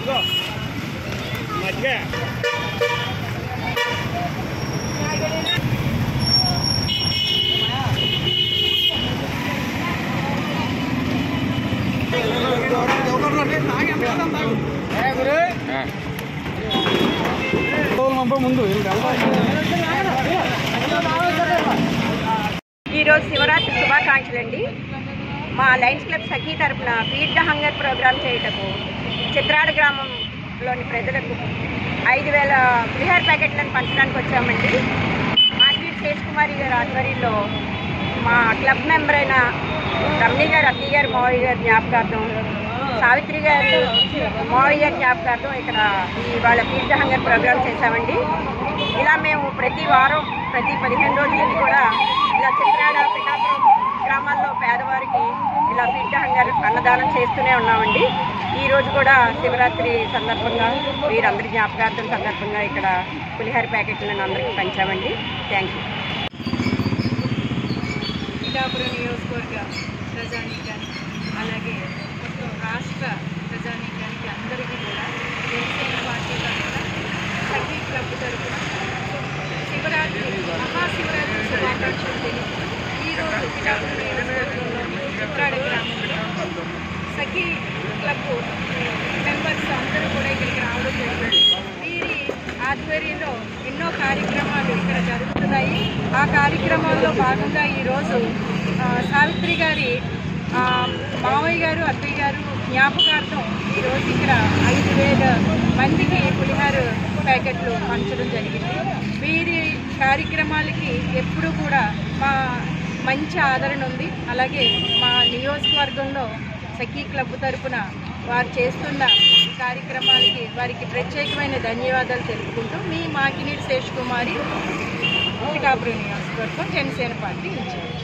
ముందు ఈరోజు శివరాత్రి శుభాకాంక్షలు అండి మా లయన్స్ క్లబ్ సఖీ తరపున ఫీడ్ ద హంగర్ ప్రోగ్రామ్ చేయటకు చిత్రాడ గ్రామంలోని ప్రజలకు ఐదు వేల పులిహార ప్యాకెట్లను పంచడానికి వచ్చామండి మార్కెట్ శేష్ కుమారి గారి ఆధ్వర్యంలో మా క్లబ్ మెంబర్ అయిన రమణి గారు అత్తయ్య గారు మావయ్య గారి జ్ఞాపకార్థం సావిత్రి గారు మావయ్య గారి జ్ఞాపకార్థం ఇక్కడ ఈ వాళ్ళ ఫీడ్ ద హంగర్ ప్రోగ్రామ్ చేశామండి ఇలా మేము ప్రతి వారం ప్రతి పదిహేను రోజులకి కూడా ఇలా చిత్రాడ పిఠాపురం గ్రామాల్లో పేదవారికి ఇలా ఫిట్ హంగర్ అన్నదానం చేస్తూనే ఉన్నామండి ఈ రోజు కూడా శివరాత్రి సందర్భంగా వీరందరి జ్ఞాపకార్థం సందర్భంగా ఇక్కడ పులిహార ప్యాకెట్లను అందరికీ పంచామండి థ్యాంక్ యూ పిఠాపురం నియోజకవర్గ ప్రజానీకానికి అలాగే మొత్తం రాష్ట్ర ప్రజానీకానికి అందరికీ కూడా జనసేన పార్టీ తరఫున సఖీ క్లబ్ తరఫున శివరాత్రి మహాశివరాత్రి శుభాకాంక్షలు తెలుపుతూ ఈరోజు పిఠాపురం నియోజకవర్గంలోని చిత్రాడ గ్రామంలో సఖీ క్లబ్ మెంబర్స్ అందరూ కూడా ఇక్కడికి రావడం జరిగింది వీరి ఆధ్వర్యంలో ఎన్నో కార్యక్రమాలు ఇక్కడ జరుగుతున్నాయి ఆ కార్యక్రమాల్లో భాగంగా ఈరోజు ఆ, సావిత్రి గారి ఆ, మావయ్య గారు అత్తయ్య గారు జ్ఞాపకార్థం ఈరోజు ఇక్కడ ఐదు వేల మందికి పులిహార ప్యాకెట్లు పంచడం జరిగింది వీరి కార్యక్రమాలకి ఎప్పుడు కూడా మా మంచి ఆదరణ ఉంది అలాగే మా నియోజకవర్గంలో సఖీ క్లబ్ తరపున వారు చేస్తున్న ఈ కార్యక్రమాలకి వారికి ప్రత్యేకమైన ధన్యవాదాలు తెలుపుకుంటూ మీ మాకినీటి శేష్ కుమారి పిఠాపురం నియోజకవర్గం జనసేన పార్టీ ఇన్ఛార్జ్